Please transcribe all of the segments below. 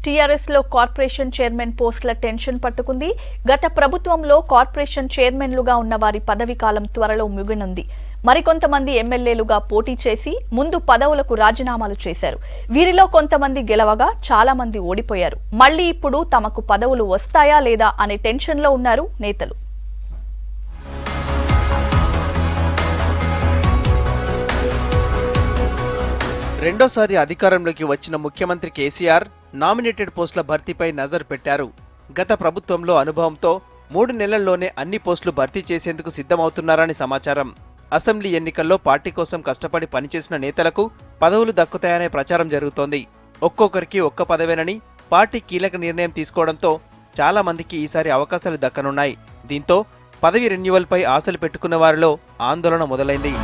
TRS లో corporation chairman పోస్టుల tension పట్టుకుంది గత ప్రభుత్వంలో కార్పొరేషన్ చైర్మన్లుగా ఉన్న వారి పదవి కాలం త్వరలో ముగినుంది మరికొంతమంది ఎమ్మెల్యేలుగా పోటీ చేసి ముందు పదవులకు రాజీనామాలు చేశారు వీరిలో కొంతమంది గెలవగా చాలా మంది ఓడిపోయారు మళ్లీ ఇప్పుడు తమకు పదవులు వస్తాయా లేదా అనే టెన్షన్లో ఉన్నారు నేతలు రెండోసారి అధికారంలోకి వచ్చిన ముఖ్యమంత్రి కేసీఆర్ నామినేటెడ్ పోస్టుల భర్తీపై నజర్ పెట్టారు గత ప్రభుత్వంలో అనుభవంతో మూడు నెలల్లోనే అన్ని పోస్టులు భర్తీ చేసేందుకు సిద్ధమవుతున్నారని సమాచారం అసెంబ్లీ ఎన్నికల్లో పార్టీ కోసం కష్టపడి పనిచేసిన నేతలకు పదవులు దక్కుతాయనే ప్రచారం జరుగుతోంది ఒక్కొక్కరికి ఒక్క పదవేనని పార్టీ కీలక నిర్ణయం తీసుకోవడంతో చాలా మందికి ఈసారి అవకాశాలు దక్కనున్నాయి దీంతో పదవి రెన్యువల్పై ఆశలు పెట్టుకున్న వారిలో ఆందోళన మొదలైంది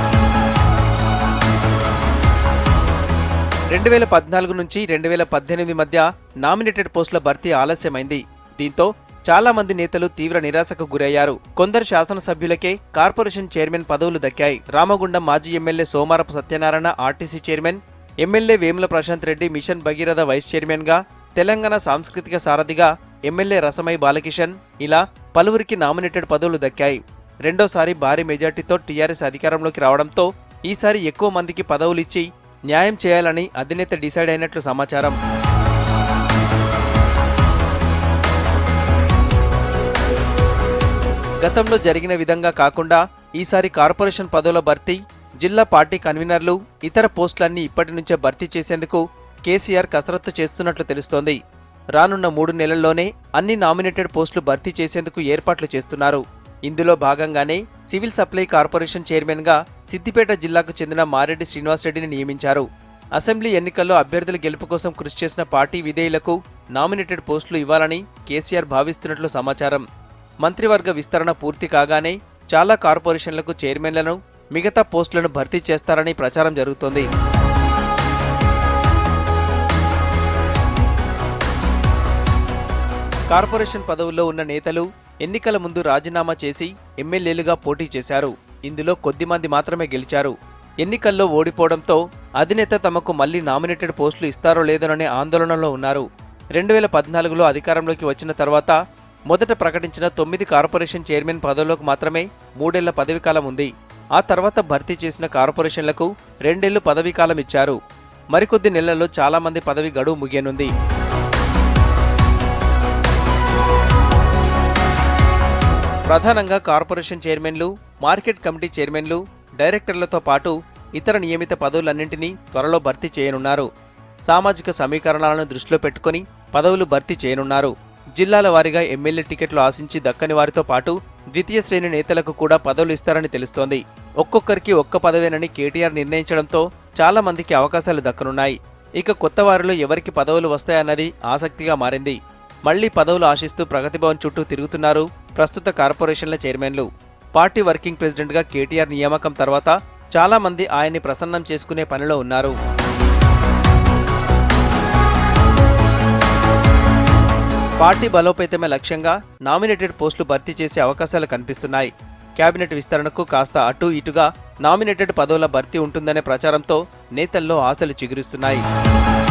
రెండు వేల పద్నాలుగు నుంచి రెండు వేల పద్దెనిమిది మధ్య నామినేటెడ్ పోస్టుల భర్తీ ఆలస్యమైంది దీంతో చాలా మంది నేతలు తీవ్ర నిరాశకు గురయ్యారు కొందరు శాసనసభ్యులకే కార్పొరేషన్ చైర్మన్ పదవులు దక్కాయి రామగుండం మాజీ MLA Somarapu Satyanarayana RTC chairman MLA Vemula Prashanth Reddy mission Bhagiratha vice chairman గా తెలంగాణ సాంస్కృతిక సారథిగా ఎమ్మెల్యే రసమై బాలకిషన్ ఇలా పలువురికి నామినేటెడ్ పదవులు దక్కాయి రెండోసారి భారీ మెజార్టీతో టీఆర్ఎస్ అధికారంలోకి రావడంతో ఈసారి ఎక్కువ మందికి పదవులిచ్చి న్యాయం చేయాలని అధినేత డిసైడ్ అయినట్లు సమాచారం గతంలో జరిగిన విధంగా కాకుండా ఈసారి కార్పొరేషన్ పదవుల భర్తీ జిల్లా పార్టీ కన్వీనర్లు ఇతర పోస్టులన్నీ ఇప్పటి నుంచే భర్తీ చేసేందుకు కేసీఆర్ కసరత్తు చేస్తున్నట్లు తెలుస్తోంది రానున్న మూడు నెలల్లోనే అన్ని నామినేటెడ్ పోస్టులు భర్తీ చేసేందుకు ఏర్పాట్లు చేస్తున్నారు ఇందులో భాగంగానే సివిల్ సప్లై కార్పొరేషన్ చైర్మన్గా సిద్దిపేట జిల్లాకు చెందిన మారెడ్డి శ్రీనివాసరెడ్డిని నియమించారు అసెంబ్లీ ఎన్నికల్లో అభ్యర్థుల గెలుపు కోసం కృషి చేసిన పార్టీ విధేయులకు నామినేటెడ్ పోస్టులు ఇవ్వాలని కేసీఆర్ భావిస్తున్నట్లు సమాచారం మంత్రివర్గ విస్తరణ పూర్తి కాగానే చాలా కార్పొరేషన్లకు చైర్మన్లను మిగతా పోస్టులను భర్తీ చేస్తారని ప్రచారం జరుగుతోంది కార్పొరేషన్ పదవుల్లో ఉన్న నేతలు ఎన్నికల ముందు రాజీనామా చేసి ఎమ్మెల్యేలుగా పోటీ చేశారు ఇందులో కొద్దిమంది మాత్రమే గెలిచారు ఎన్నికల్లో ఓడిపోవడంతో అధినేత తమకు మళ్లీ నామినేటెడ్ పోస్టులు ఇస్తారో లేదోననే ఆందోళనలో ఉన్నారు రెండు వేల పద్నాలుగులో అధికారంలోకి వచ్చిన తర్వాత మొదట ప్రకటించిన తొమ్మిది కార్పొరేషన్ చైర్మన్ పదవులకు మాత్రమే మూడేళ్ల పదవీకాలం ఉంది ఆ తర్వాత భర్తీ చేసిన కార్పొరేషన్లకు రెండేళ్లు పదవీకాలం ఇచ్చారు మరికొద్ది నెలల్లో చాలా మంది పదవి గడువు ముగియనుంది ప్రధానంగా కార్పొరేషన్ చైర్మన్లు మార్కెట్ కమిటీ చైర్మన్లు డైరెక్టర్లతో పాటు ఇతర నియమిత పదవులన్నింటినీ త్వరలో భర్తీ చేయనున్నారు సామాజిక సమీకరణాలను దృష్టిలో పెట్టుకుని పదవులు భర్తీ చేయనున్నారు జిల్లాల వారీగా ఎమ్మెల్యే టికెట్లు ఆశించి దక్కని వారితో పాటు ద్వితీయ శ్రేణి నేతలకు కూడా పదవులు ఇస్తారని తెలుస్తోంది ఒక్కొక్కరికి ఒక్క పదవేనని కేటీఆర్ నిర్ణయించడంతో చాలా మందికి అవకాశాలు దక్కనున్నాయి ఇక కొత్త వారిలో ఎవరికి పదవులు వస్తాయన్నది ఆసక్తిగా మారింది మళ్లీ పదవులు ఆశిస్తూ ప్రగతి భవన్ చుట్టూ తిరుగుతున్నారు ప్రస్తుత కార్పొరేషన్ల చైర్మన్లు పార్టీ వర్కింగ్ ప్రెసిడెంట్గా కేటీఆర్ నియామకం తర్వాత చాలా మంది ఆయన్ని ప్రసన్నం చేసుకునే పనిలో ఉన్నారు పార్టీ బలోపేతమే లక్ష్యంగా నామినేటెడ్ పోస్టులు భర్తీ చేసే అవకాశాలు కనిపిస్తున్నాయి కేబినెట్ విస్తరణకు కాస్త అటు ఇటుగా నామినేటెడ్ పదవుల భర్తీ ఉంటుందనే ప్రచారంతో నేతల్లో ఆశలు చిగురిస్తున్నాయి